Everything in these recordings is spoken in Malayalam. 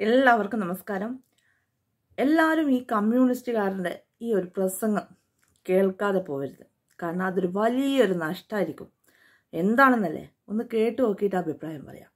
എല്ലാവർക്കും നമസ്കാരം എല്ലാവരും ഈ കമ്മ്യൂണിസ്റ്റുകാരുടെ ഈ ഒരു പ്രസംഗം കേൾക്കാതെ പോകരുത് കാരണം അതൊരു വലിയൊരു നഷ്ടമായിരിക്കും എന്താണെന്നല്ലേ ഒന്ന് കേട്ടു നോക്കിയിട്ട് അഭിപ്രായം പറയാം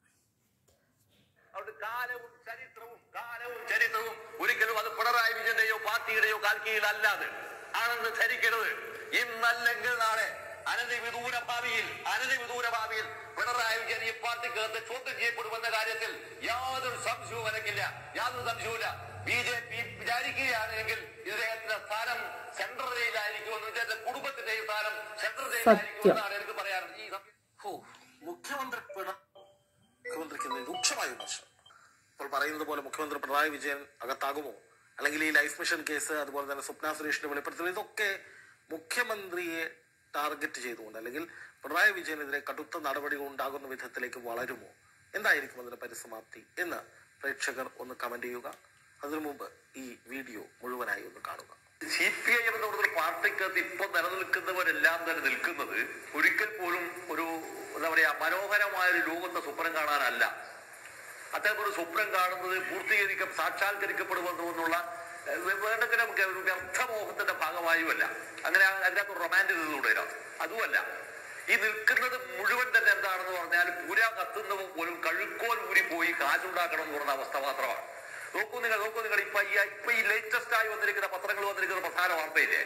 അതുകൊണ്ട് കാലവും ചരിത്രവും കാലവും ചരിത്രവും ഒരിക്കലും അത് പിണറായി വിജയന്റെയോ പാർട്ടിയുടെയോ കാൽക്കീഴിലല്ലാതെ ആണെന്ന് ധരിക്കരുത് ഇന്നല്ലെങ്കിൽ നാളെ അനധിവിദൂര ഭാവിയിൽ അനധിവിദൂര ഭാവിയിൽ പിണറായി വിജയൻ ഈ പാർട്ടിക്കകത്ത് ചോദ്യം ചെയ്യപ്പെടുമെന്ന കാര്യത്തിൽ യാതൊരു സംശയവും എനിക്കില്ല യാതൊരു സംശയവുമില്ല ബി ജെ പി വിചാരിക്കുകയാണെങ്കിൽ ഇദ്ദേഹത്തിന്റെ സ്ഥാനം സെൻട്രൽ ജയിലായിരിക്കുമെന്ന് ഇദ്ദേഹത്തിന്റെ കുടുംബത്തിന്റെയും സ്ഥാനം സെൻട്രൽ ജയിലായിരിക്കുമെന്നാണ് എനിക്ക് പറയാനുള്ളത് ഈ സം- ഹോ, മുഖ്യമന്ത്രി പിണ മുഖ്യമന്ത്രിക്ക് ഇന്ന് രൂക്ഷമായ വിമർശനം ഇപ്പോൾ പറയുന്നത് പോലെ മുഖ്യമന്ത്രി പിണറായി വിജയൻ അകത്താകുമോ അല്ലെങ്കിൽ ഈ ലൈഫ് മിഷൻ കേസ് അതുപോലെ തന്നെ സ്വപ്ന സുരേഷിന്റെ വെളിപ്പെടുത്തൽ ഇതൊക്കെ മുഖ്യമന്ത്രിയെ ടാർഗറ്റ് ചെയ്തുകൊണ്ട് അല്ലെങ്കിൽ പിണറായി വിജയനെതിരെ കടുത്ത നടപടികൾ ഉണ്ടാകുന്ന വിധത്തിലേക്ക് വളരുമോ എന്തായിരിക്കും അതിന്റെ പരിസമാപ്തി എന്ന് പ്രേക്ഷകർ ഒന്ന് കമന്റ് ചെയ്യുക അതിനു മുമ്പ് ഈ വീഡിയോ മുഴുവനായി ഒന്ന് കാണുക സി പി ഐ എന്ന് പറഞ്ഞൊരു പാർട്ടിക്കകത്ത് ഇപ്പൊ നിലനിൽക്കുന്നവരെല്ലാം തന്നെ നിൽക്കുന്നത് ഒരിക്കൽ പോലും ഒരു എന്താ പറയാ മനോഹരമായ ഒരു ലോകത്തെ സ്വപ്നം കാണാനല്ല അത്തരം ഒരു സ്വപ്നം കാണുന്നത് പൂർത്തീകരിക്ക സാക്ഷാത്കരിക്കപ്പെടുമെന്നുള്ള ഏഹ്, വേണ്ടതിന് നമുക്ക് ഒരു വ്യർത്ഥമോഹത്തിന്റെ ഭാഗമായുമല്ല അങ്ങനെ അതിനകത്ത് റൊമാൻറ്റിസൂടെ അതുമല്ല ഈ നിൽക്കുന്നത് മുഴുവൻ തന്നെ എന്താണെന്ന് പറഞ്ഞാൽ പുര കത്തുന്നവ പോലും കഴുക്കോൽ ഊരി പോയി കാശുണ്ടാക്കണം എന്ന് പറഞ്ഞ അവസ്ഥ മാത്രമാണ് നോക്കൂ നിങ്ങൾ നോക്കൂ നിങ്ങൾ ഇപ്പൊ ഈ ഇപ്പൊ ഈ ലേറ്റസ്റ്റ് ആയി വന്നിരിക്കുന്ന പത്രങ്ങൾ വന്നിരിക്കുന്ന പ്രധാന വാർത്തയില്ലേ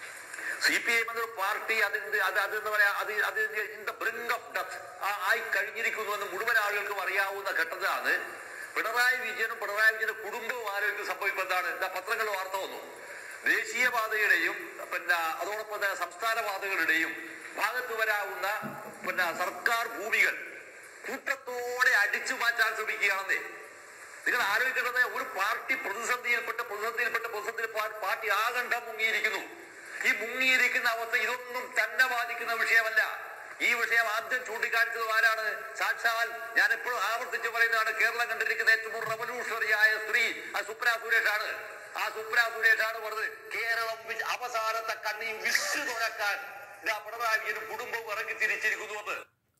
സി പി ഐ എന്നൊരു പാർട്ടി അതിന്റെ അത് അത് എന്താ പറയാ അത് അത് in the brink of death ആയി കഴിഞ്ഞിരിക്കുന്നു എന്ന് മുഴുവൻ ആളുകൾക്കും അറിയാവുന്ന ഘട്ടത്തിലാണ് പിണറായി വിജയനും പിണറായി വിജയന്റെ കുടുംബവും ആരോഗ്യം സംഭവിക്കുക എന്താണ് എന്താ പത്രങ്ങൾ വാർത്ത വന്നു ദേശീയപാതയുടെയും പിന്നെ അതോടൊപ്പം തന്നെ സംസ്ഥാന പാതകളുടെയും ഭാഗത്ത് വരാവുന്ന പിന്നെ സർക്കാർ ഭൂമികൾ കൂട്ടത്തോടെ അടിച്ചു മാറ്റാൻ ശ്രമിക്കുകയാണെന്നേ നിങ്ങൾ ആലോചിക്കേണ്ടത് ഒരു പാർട്ടി പ്രതിസന്ധിയിൽപ്പെട്ട പ്രതിസന്ധിയിൽപ്പെട്ട പ്രതിസന്ധിയിൽ പാ- പാർട്ടി ആകണ്ഠം മുങ്ങിയിരിക്കുന്നു ഈ മുങ്ങിയിരിക്കുന്ന അവസ്ഥ ഇതൊന്നും തന്നെ ബാധിക്കുന്ന വിഷയമല്ല ഈ വിഷയം ആദ്യം ചൂണ്ടിക്കാണിച്ചത് ആരാണ് സാക്ഷാൽ ഞാൻ എപ്പോഴും ആവർത്തിച്ച് പറയുന്നതാണ് കേരളം കണ്ടിരിക്കുന്ന ഏറ്റവും റവല്യൂഷണറി ആയ സ്ത്രീ ആ സുപ്ര സുരേഷാണ് ആ സുപ്ര സുരേഷാണ് പറഞ്ഞത് കേരളം വി- അവസാനത്തെ കണ്ണി വിസ് തുറക്കാൻ ഇതാ പിണറായി വിജയനും കുടുംബവും ഇറങ്ങി തിരിച്ചിരിക്കുന്നു എന്ന്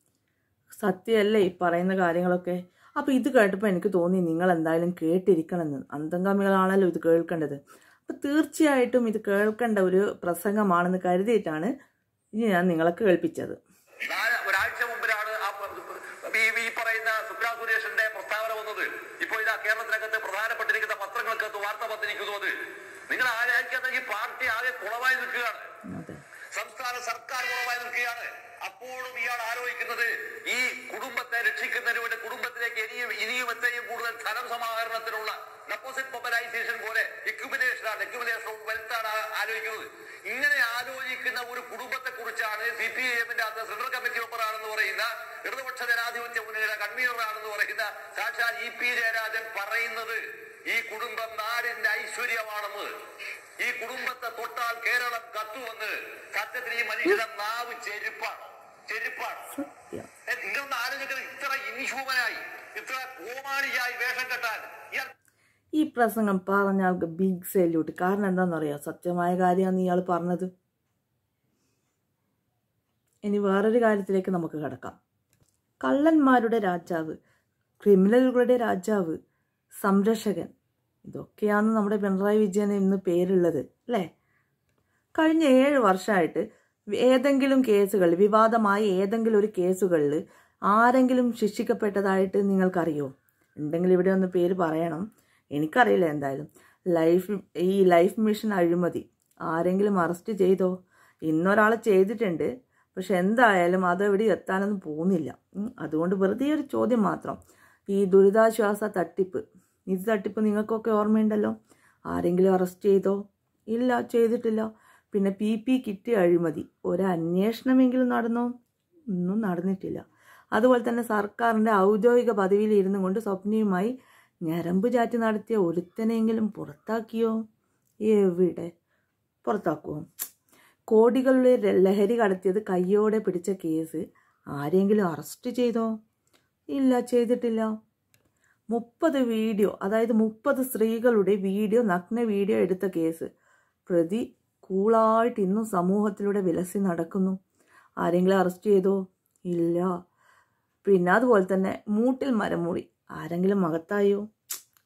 സത്യമല്ലേ ഈ പറയുന്ന കാര്യങ്ങളൊക്കെ അപ്പോൾ ഇത് കേട്ടപ്പോൾ എനിക്ക് തോന്നി നിങ്ങൾ എന്തായാലും കേട്ടിരിക്കണമെന്ന് അന്തംഗമികളാണല്ലോ ഇത് കേൾക്കേണ്ടത് അപ്പോൾ തീർച്ചയായിട്ടും ഇത് കേൾക്കേണ്ട ഒരു പ്രസംഗമാണെന്ന് കരുതിയിട്ടാണ് ഇനി ഞാൻ നിങ്ങളെ കേൾപ്പിച്ചത് നാല് ഒരാഴ്ച മുമ്പിലാണ് ആ പ- ഈ ഈ പറയുന്ന സുബ്രാ സുരേഷിന്റെ പ്രസ്താവന വന്നത് ഇപ്പോൾ ഇതാ കേരളത്തിനകത്ത് പ്രധാനപ്പെട്ടിരിക്കുന്ന പത്രങ്ങൾക്കകത്ത് വാർത്ത വന്നിരിക്കുന്നു അത് നിങ്ങൾ ആലോചിക്കാത്ത ഈ പാർട്ടി ആകെ കുളമായി നിൽക്കുകയാണ് അതെ സംസ്ഥാന സർക്കാർ കുറവായി നിൽക്കുകയാണ് അപ്പോഴും ഇയാൾ ആലോചിക്കുന്നത് ഈ കുടുംബത്തെ രക്ഷിക്കുന്നതിന് വേണ്ടി കുടുംബത്തിലേക്ക് ഇനിയും ഇനിയും എത്രയും കൂടുതൽ ധനം സമാഹരണത്തിനുള്ള ഡെപ്പോസിറ്റ് മൊബിലൈസേഷൻ പോലെ എക്യുമിനേഷനാണ് എക്യുമിനേഷൻ ഓഫ് വെൽത്ത് ആണ് ആ- ആലോചിക്കുന്നത് ഇങ്ങനെ ആലോചിക്കുന്ന ഒരു കുടുംബത്തെ കുറിച്ചാണ് സി പി ഐ എമ്മിന്റെ അകത്ത് സെൻട്രൽ കമ്മിറ്റി മെമ്പറാണെന്ന് പറയുന്ന ഇടതുപക്ഷ ജനാധിപത്യ മുന്നണിയുടെ കൺവീനറാണെന്ന് പറയുന്ന സാക്ഷാൽ ഇ പി ജയരാജൻ പറയുന്നത് ഈ കുടുംബം നാടിന്റെ ഐശ്വര്യമാണെന്ന് ഈ കുടുംബത്തെ തൊട്ടാൽ കേരളം കത്തുവന്ന് സത്യത്തിൽ ഈ മനുഷ്യന്റെ നാവ് ചെരുപ്പാണ് ചെരുപ്പാണ് സത്യം ഏ, നിങ്ങളൊന്ന് ആലോചിക്കുന്നത് ഇത്ര ഇൻഹ്യൂമനായി ഇത്ര കോമാളിയായി വേഷം കെട്ടാൻ ഇയാൾ ഈ പ്രസംഗം പറഞ്ഞ ആൾക്ക് ബിഗ് സല്യൂട്ട് കാരണം എന്താണെന്നറിയോ സത്യമായ കാര്യമാണ് ഇയാൾ പറഞ്ഞത് ഇനി വേറൊരു കാര്യത്തിലേക്ക് നമുക്ക് കിടക്കാം കള്ളന്മാരുടെ രാജാവ് ക്രിമിനലുകളുടെ രാജാവ് സംരക്ഷകൻ ഇതൊക്കെയാണ് നമ്മുടെ പിണറായി വിജയന് ഇന്ന് പേരുള്ളത് അല്ലേ കഴിഞ്ഞ ഏഴ് വർഷമായിട്ട് ഏതെങ്കിലും കേസുകൾ വിവാദമായ ഏതെങ്കിലും ഒരു കേസുകളിൽ ആരെങ്കിലും ശിക്ഷിക്കപ്പെട്ടതായിട്ട് നിങ്ങൾക്കറിയോ ഉണ്ടെങ്കിൽ ഇവിടെ ഒന്ന് പേര് പറയണം എനിക്കറിയില്ല എന്തായാലും ലൈഫ് ഈ ലൈഫ് മിഷൻ അഴിമതി ആരെങ്കിലും അറസ്റ്റ് ചെയ്തോ ഇന്നൊരാളെ ചെയ്തിട്ടുണ്ട് പക്ഷെ എന്തായാലും അതെവിടെ എത്താനൊന്നും പോകുന്നില്ല ഉം, അതുകൊണ്ട് വെറുതെ ഒരു ചോദ്യം മാത്രം ഈ ദുരിതാശ്വാസ തട്ടിപ്പ് ഇത് തട്ടിപ്പ് നിങ്ങൾക്കൊക്കെ ഓർമ്മയുണ്ടല്ലോ ആരെങ്കിലും അറസ്റ്റ് ചെയ്തോ ഇല്ല ചെയ്തിട്ടില്ല പിന്നെ പി പി കിറ്റ് അഴിമതി ഒരു അന്വേഷണമെങ്കിലും നടന്നോ ഒന്നും നടന്നിട്ടില്ല അതുപോലെ തന്നെ സർക്കാരിൻ്റെ ഔദ്യോഗിക പദവിയിൽ ഇരുന്നു കൊണ്ട് സ്വപ്നയുമായി ഞരമ്പ് ചാറ്റ് നടത്തിയ ഒരുത്തനെങ്കിലും പുറത്താക്കിയോ എവിടെ പുറത്താക്കുമോ കോടികളുടെ ര- ലഹരി കടത്തിയത് കയ്യോടെ പിടിച്ച കേസ് ആരെങ്കിലും അറസ്റ്റ് ചെയ്തോ ഇല്ല ചെയ്തിട്ടില്ല മുപ്പത് വീഡിയോ അതായത് മുപ്പത് സ്ത്രീകളുടെ വീഡിയോ നഗ്ന വീഡിയോ എടുത്ത കേസ് പ്രതി കൂളായിട്ട് ഇന്നും സമൂഹത്തിലൂടെ വിലസി നടക്കുന്നു ആരെങ്കിലും അറസ്റ്റ് ചെയ്തോ ഇല്ല പിന്നെ അതുപോലെ തന്നെ മൂട്ടിൽ മരം മുറി ആരെങ്കിലും മകത്തായോ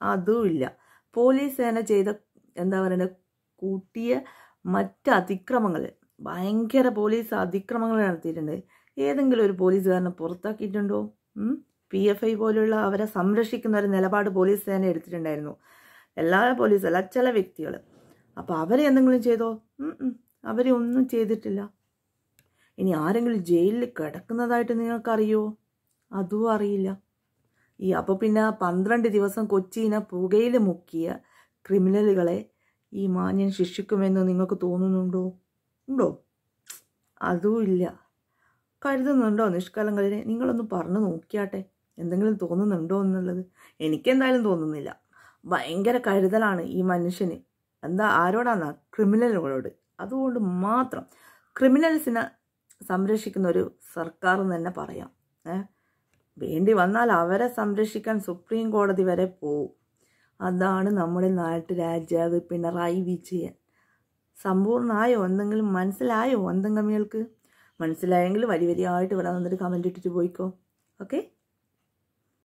അതുമില്ല പോലീസ് സേന ചെയ്ത എന്താ പറയുക കൂട്ടിയ മറ്റ് അതിക്രമങ്ങൾ ഭയങ്കര പോലീസ് അതിക്രമങ്ങൾ നടത്തിയിട്ടുണ്ട് ഏതെങ്കിലും ഒരു പോലീസുകാരനെ പുറത്താക്കിയിട്ടുണ്ടോ പി എഫ് ഐ പോലുള്ള അവരെ സംരക്ഷിക്കുന്ന ഒരു നിലപാട് പോലീസ് സേന എടുത്തിട്ടുണ്ടായിരുന്നു എല്ലാ പോലീസ് അല്ല ചില വ്യക്തികൾ അപ്പോൾ അവരെ എന്തെങ്കിലും ചെയ്തോ ഉം ഉം. അവരെ ഒന്നും ചെയ്തിട്ടില്ല ഇനി ആരെങ്കിലും ജയിലിൽ കിടക്കുന്നതായിട്ട് നിങ്ങൾക്കറിയോ അതും അറിയില്ല ഈ അപ്പോൾ പിന്നെ പന്ത്രണ്ട് ദിവസം കൊച്ചിനെ പുകയിൽ മുക്കിയ ക്രിമിനലുകളെ ഈ മാന്യൻ ശിക്ഷിക്കുമെന്ന് നിങ്ങൾക്ക് തോന്നുന്നുണ്ടോ ഉണ്ടോ അതും ഇല്ല കരുതുന്നുണ്ടോ നിഷ്കളങ്കരെ നിങ്ങളൊന്ന് പറഞ്ഞു നോക്കിയാട്ടെ എന്തെങ്കിലും തോന്നുന്നുണ്ടോ എന്നുള്ളത് എനിക്കെന്തായാലും തോന്നുന്നില്ല ഭയങ്കര കരുതലാണ് ഈ മനുഷ്യന് എന്താ ആരോടാന്നാ ക്രിമിനലുകളോട് അതുകൊണ്ട് മാത്രം ക്രിമിനൽസിനെ സംരക്ഷിക്കുന്ന ഒരു സർക്കാർ എന്ന് തന്നെ പറയാം ഏ വേണ്ടി വന്നാൽ അവരെ സംരക്ഷിക്കാൻ സുപ്രീം കോടതി വരെ പോവും അതാണ് നമ്മുടെ നാട്ടു രാജാവ് പിണറായി വിജയൻ സമ്പൂർണ്ണമായോ എന്തെങ്കിലും മനസ്സിലായോ എന്തെങ്കിലും മനസ്സിലായെങ്കിൽ വരി വരിയായിട്ട് ഇവിടെ വന്നിട്ട് കമൻറ്റ് ഇട്ടിട്ട് പോയിക്കോ ഓക്കെ